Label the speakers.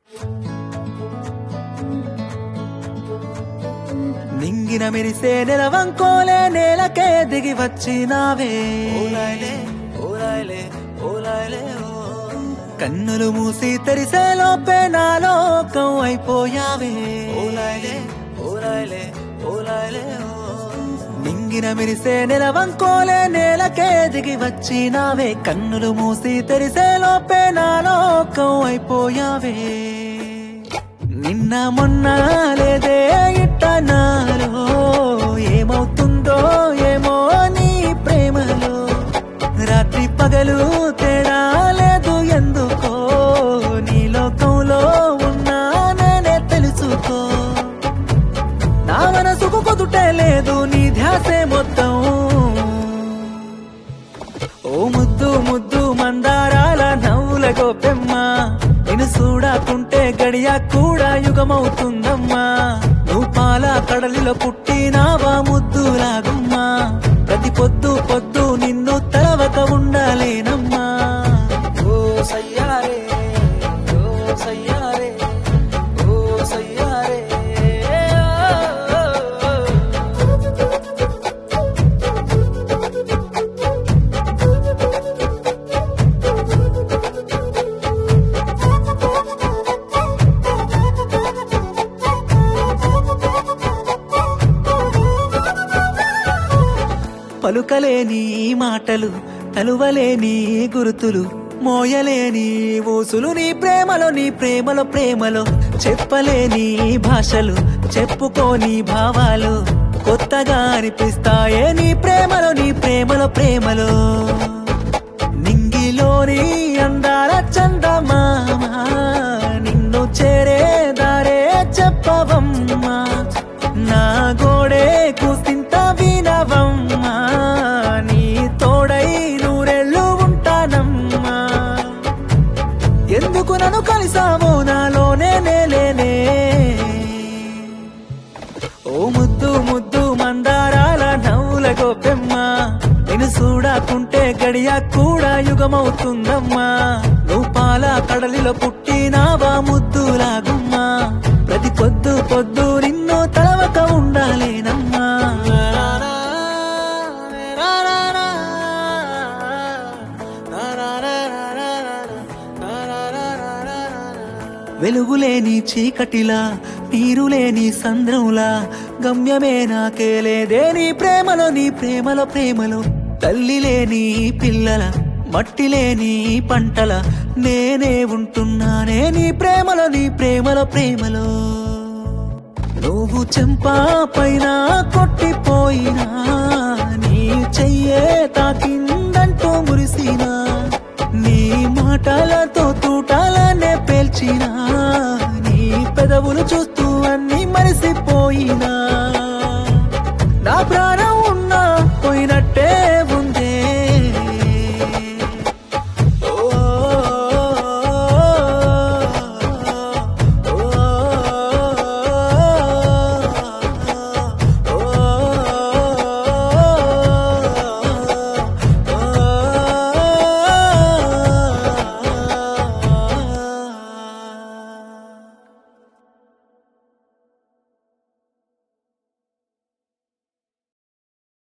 Speaker 1: నింగిన మెరిసే నెలవంకోలే నేలకే దిగి వచ్చినావే ఓలాయిలే, ఓలాయిలే, ఓలాయిలే, ఓ. కన్నులు మూసి తెరిసే లోపే నాలోకం అయిపోయావే ఓలాయిలే, ఓలాయిలే, ఓలాయిలే, ఓ. నింగిన మెరిసే నెలవంకోలే నేలకే దిగి వచ్చినావే కన్నులు మూసి తెరిసే లోపే నాలోకం అయిపోయావే నిన్న మొన్న లేదే ఇట్ట నాలో ఏమవుతుందో ఏమో నీ ప్రేమలో రాత్రి పగలు తేడా లేదు ఎందుకో నీ లోకంలో ఉన్నాననే తెలుసుకో నా మనసుకు కుదుటే లేదు నీ ధ్యాసే మొత్తం ఓ ముద్దు ముద్దు మందారాల నవ్వుల గోపెమ్మ నిన్ను చూడకుంటే గడియ కూడా యుగమవుతుందమ్మా నువ్వు పాల కడలిలో పుట్టినావా ముద్దులాగుమ్మా ప్రతి పొద్దు పొద్దు నిన్ను తలవక ఉండాలేనమ్మా ఓ సయ్యారే ఓ సయ్యారే ఓ సయ్యారే ఓ, ఓ, ఓ. పలుకలేని మాటలు తలువలేని గురుతులు మోయలేని ఊసులు నీ ప్రేమలో నీ ప్రేమలో ప్రేమలో చెప్పలేని భాషలు చెప్పుకోని భావాలు కొత్తగా అనిపిస్తాయే నీ ప్రేమలో నీ ప్రేమలో ప్రేమలో నింగిలోని అందాల చందమామ నిన్ను చేరే దారే చెప్పవమ్మా నా గోడే కూసింత వినవమ్మా నీ తోడై నూరెళ్ళు ఉంటానమ్మా ఎందుకు నన్ను కలిసావో నాలోనే నేలేనే ఓ ముద్దు ముద్దు మందారాల నవ్వుల గోపెమ్మ నేను చూడకుంటే గడియ కూడా యుగమవుతుందమ్మా నువ్వు పాల కడలిలో పుట్టినావా ముద్దులాగుమ్మా ప్రతి పొద్దు పొద్దు నిన్ను తలవక ఉండాలేనమ్మా వెలుగులేని చీకటిలా నీరులేని సంద్రంలా గమ్యమే నాకే లేదే నీ ప్రేమలో నీ ప్రేమలో ప్రేమలో తల్లి లేని పిల్లల మట్టి లేని పంటల నేనే ఉంటున్నానే నీ ప్రేమలో నీ ప్రేమలో ప్రేమలో నువ్వు చెంపా పైన కొట్టిపోయినా నీ చెయ్యే తాకిందంటూ మురిసినా